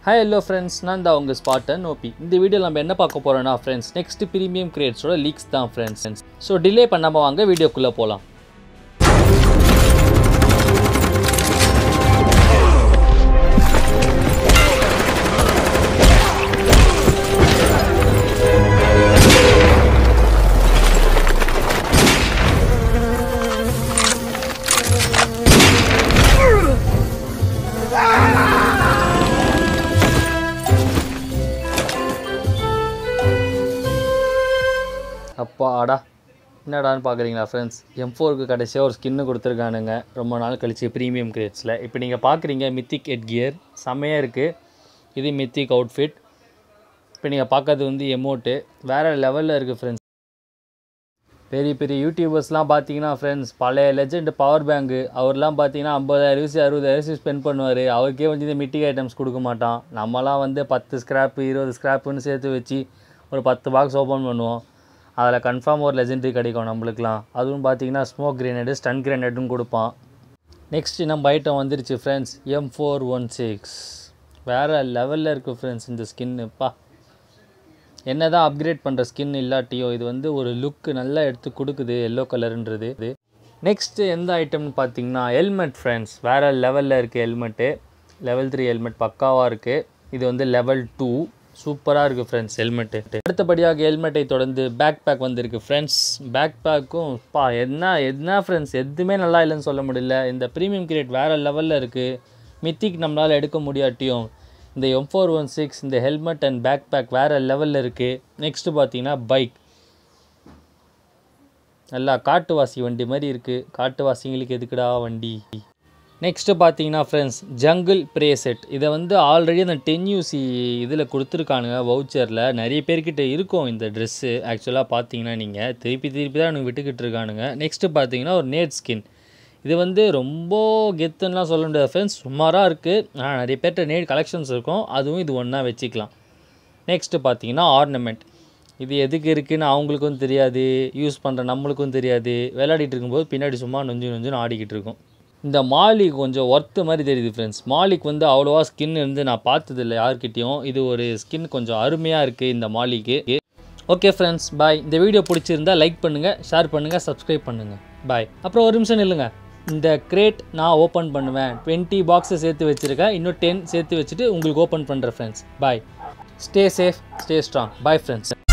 hi hello friends நான் தான் உங்கள் ஸ்பாட்டன் ஓபி இந்த வீடியோ நம்ம என்ன பார்க்க போகிறோன்னா ஃப்ரெண்ட்ஸ் நெக்ஸ்ட் ப்ரீமியம் கிரேட்ஸோட லீக்ஸ் தான் ஃப்ரெண்ட்ஸ் ஸோ டிலே பண்ணாமல் வாங்க வீடியோக்குள்ளே போகலாம் அப்பாடா என்னடான்னு பார்க்குறீங்களா ஃப்ரெண்ட்ஸ் எம் ஃபோருக்கு கடைசியாக ஒரு ஸ்கின்னு கொடுத்துருக்கானுங்க ரொம்ப நாள் கழிச்சு ப்ரீமியம் கிரேட்ஸில் இப்போ நீங்கள் பார்க்குறீங்க மித்திக் ஹெட் கியர் செம்மையாக இருக்குது இது மித்திக் அவுட்ஃபிட் இப்போ நீங்கள் பார்க்கறது வந்து எமோட்டு வேறு லெவலில் இருக்குது ஃப்ரெண்ட்ஸ் பெரிய பெரிய யூடியூபர்ஸ்லாம் பார்த்தீங்கன்னா ஃப்ரெண்ட்ஸ் பழைய லெஜெண்ட் பவர் பேங்கு அவர்லாம் பார்த்தீங்கன்னா ஐம்பதாயிரம் யூசி அறுபதாயிரம் யூசி ஸ்பெண்ட் பண்ணுவார் அவருக்கே வந்து இந்த மிட்டிக் ஐட்டம்ஸ் கொடுக்க மாட்டான் நம்மலாம் வந்து பத்து ஸ்க்ராப்பு இருபது ஸ்க்ராப்புன்னு சேர்த்து வச்சு ஒரு பத்து பாக்ஸ் ஓப்பன் பண்ணுவோம் அதில் கன்ஃபார்ம் ஒரு லெஜெண்டரி கிடைக்கும் நம்மளுக்குலாம் அதுவும் பார்த்தீங்கன்னா ஸ்மோக் கிரேனேடு ஸ்டன் கிரேனேடும் கொடுப்பான் நெக்ஸ்ட் நம்ம ஐட்டம் வந்துருச்சு friends M four one six வேறு லெவலில் இருக்குது ஃப்ரெண்ட்ஸ் இந்த ஸ்கின்னுப்பா என்ன தான் அப்கிரேட் பண்ணுற ஸ்கின் இல்லாட்டியோ இது வந்து ஒரு லுக்கு நல்லா எடுத்து கொடுக்குது எல்லோ கலருன்றது இது நெக்ஸ்ட்டு எந்த ஐட்டம்னு பார்த்தீங்கன்னா ஹெல்மெட் ஃப்ரெண்ட்ஸ் வேறு லெவலில் இருக்குது ஹெல்மெட்டு லெவல் த்ரீ ஹெல்மெட் பக்காவாக இருக்குது இது வந்து லெவல் டூ சூப்பராக இருக்குது ஃப்ரெண்ட்ஸ் ஹெல்மெட்டு அடுத்தபடியாக ஹெல்மெட்டை தொடர்ந்து பேக் பேக் வந்திருக்கு ஃப்ரெண்ட்ஸ் பேக் பேக்கும் பா என்ன என்ன ஃப்ரெண்ட்ஸ் எதுவுமே நல்லா இல்லைன்னு சொல்ல முடியல இந்த ப்ரீமியம் கிரேட் வேறு லெவலில் இருக்குது மித்திக் நம்மளால் எடுக்க முடியாட்டியும் இந்த எம் ஃபோர் ஒன் சிக்ஸ் இந்த ஹெல்மெட் அண்ட் பேக் பேக் வேறு லெவலில் இருக்குது நெக்ஸ்ட்டு பார்த்தீங்கன்னா பைக் நல்லா காட்டுவாசி வண்டி மாதிரி இருக்குது காட்டுவாசிங்களுக்கு எதுக்குடா வண்டி நெக்ஸ்ட்டு பார்த்தீங்கன்னா ஃப்ரெண்ட்ஸ் ஜங்கிள் ப்ரே செட் இதை வந்து ஆல்ரெடி அந்த டென் யூசி இதில் கொடுத்துருக்கானுங்க வவுச்சரில் நிறைய பேர்கிட்ட இருக்கும் இந்த ட்ரெஸ்ஸு ஆக்சுவலாக பார்த்தீங்கன்னா நீங்கள் திருப்பி திருப்பி தான் எனக்கு விட்டுக்கிட்டு இருக்கானுங்க நெக்ஸ்ட்டு பார்த்தீங்கன்னா ஒரு நேட் ஸ்கின் இது வந்து ரொம்ப கெத்துன்னெலாம் சொல்ல முடியாது ஃப்ரெண்ட்ஸ் சுமாராக இருக்குது ஆனால் நிறைய பேர்கிட்ட நேட் கலெக்ஷன்ஸ் இருக்கும் அதுவும் இது ஒன்றா வச்சுக்கலாம் நெக்ஸ்ட்டு பார்த்தீங்கன்னா ஆர்னமெண்ட் இது எதுக்கு இருக்குன்னு அவங்களுக்கும் தெரியாது யூஸ் பண்ணுற நம்மளுக்கும் தெரியாது விளையாடிட்டு இருக்கும்போது பின்னாடி சும்மா நொஞ்சு நொஞ்சுன்னு ஆடிக்கிட்டு இருக்கும் இந்த மாலி கொஞ்சம் ஒர்த்து மாதிரி தெரியுது ஃப்ரெண்ட்ஸ் மாலிக்கு வந்து அவ்வளோவா ஸ்கின் இருந்து நான் பார்த்ததில்ல யார்கிட்டேயும் இது ஒரு ஸ்கின் கொஞ்சம் அருமையாக இருக்குது இந்த மாலிக்கு ஓகே ஃப்ரெண்ட்ஸ் பாய் இந்த வீடியோ பிடிச்சிருந்தா லைக் பண்ணுங்கள் ஷேர் பண்ணுங்கள் சப்ஸ்கிரைப் பண்ணுங்கள் பாய் அப்புறம் ஒரு நிமிஷம் நில்லுங்க இந்த கிரேட் நான் ஓப்பன் பண்ணுவேன் டுவெண்ட்டி பாக்ஸை சேர்த்து வச்சுருக்கேன் இன்னும் டென் சேர்த்து வச்சுட்டு உங்களுக்கு ஓப்பன் பண்ணுறேன் friends bye stay safe stay strong bye friends